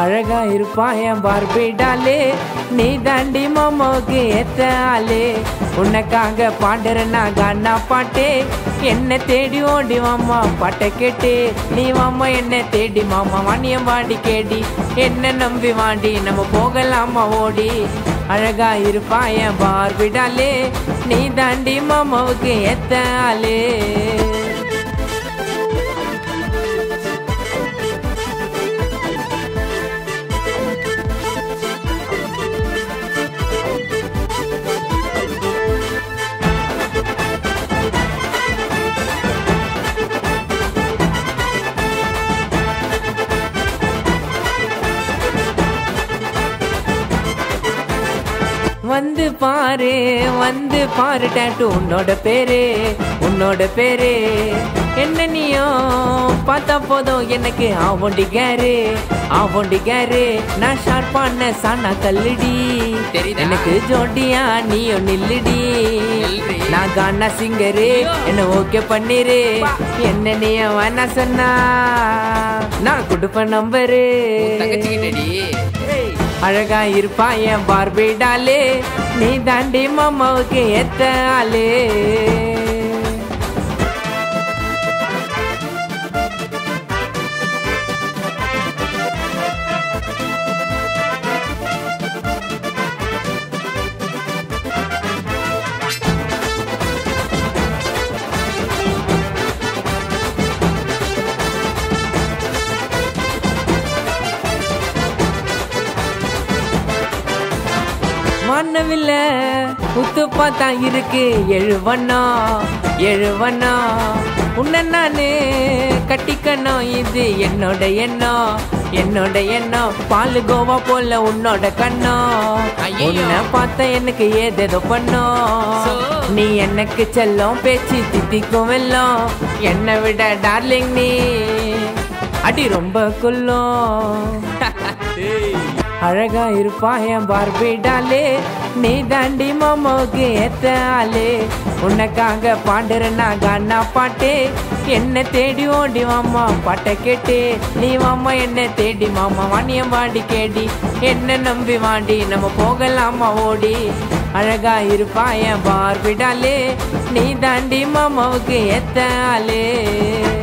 அழகா இருப்பா என் பார்பிடாலே நீ தாண்டி மாமாவுக்கு ஏத்த ஆளே உனக்காக பாடுறனா கானா பாட்டே என்ன தேடி ஓடி மாமா பாட்டை கேட்டு நீ மாமா என்ன தேடி மாமா வாணியம் வாடி கேடி என்ன நம்பி வாடி நம்ம போகலாமா ஓடி அழகா இருப்பா என் பார்பிடாலே நீ தாண்டி மாமாவுக்கு ஏத்த ஆளே வந்து பாரு வந்து பாரு டேட்டு உன்னோட பேரு உன்னோட பேரு என்ன நீயோ பார்த்தா போதும் எனக்கு ஆவண்டிகாரு ஆவண்டிகாரு நான் ஷார்ப்பான சானா கல்லுடி தெரியுதா? எனக்கு ஜோடியா நீயோ நில்லுடி நில்லுடி. நான் கானா சிங்கரு என்ன ஓகே பண்ணிரு என்ன நீயோ வேணா சொன்னா நான் கொடுப்பேன் நம்பரு தங்கச்சிக்கிட்டடி அழகா இருப்பா என் பார்பிடாலே நீ தாண்டி மாமாவுக்கு ஏத்த ஆளே மன்னவில்ல உத்து பார்த்தா இருக்கு எழுவண்ணா எழுவண்ணா உன்னை நானு கட்டிக்கணும் இது என்னோட எண்ணம் என்னோட எண்ணம் பால் கோவா போல உன்னோட கண்ணம் ஐயையோ. உன்னை பார்த்தா எனக்கு ஏதேதோ பண்ணோம் சோ. நீ எனக்கு செல்லம் பேச்சு தித்திக்கும் வெல்லம் என்னை விட டார்லிங் நீ அடி ரொம்ப குல்லும் அழகா இருப்பா என் பார்பிடாலே நீ தாண்டி மாமாவுக்கு ஏத்த ஆளே உனக்காக பாடுறனா கானா பாட்டே என்ன தேடி ஓடி மாமா பாட்டை கேட்டு நீ மாமா என்ன தேடி மாமா வாணியம் வாடி கேடி என்ன நம்பி வாடி நம்ம போகலாமா ஓடி அழகா இருப்பா என் பார்பிடாலே நீ தாண்டி மாமாவுக்கு ஏத்த ஆளே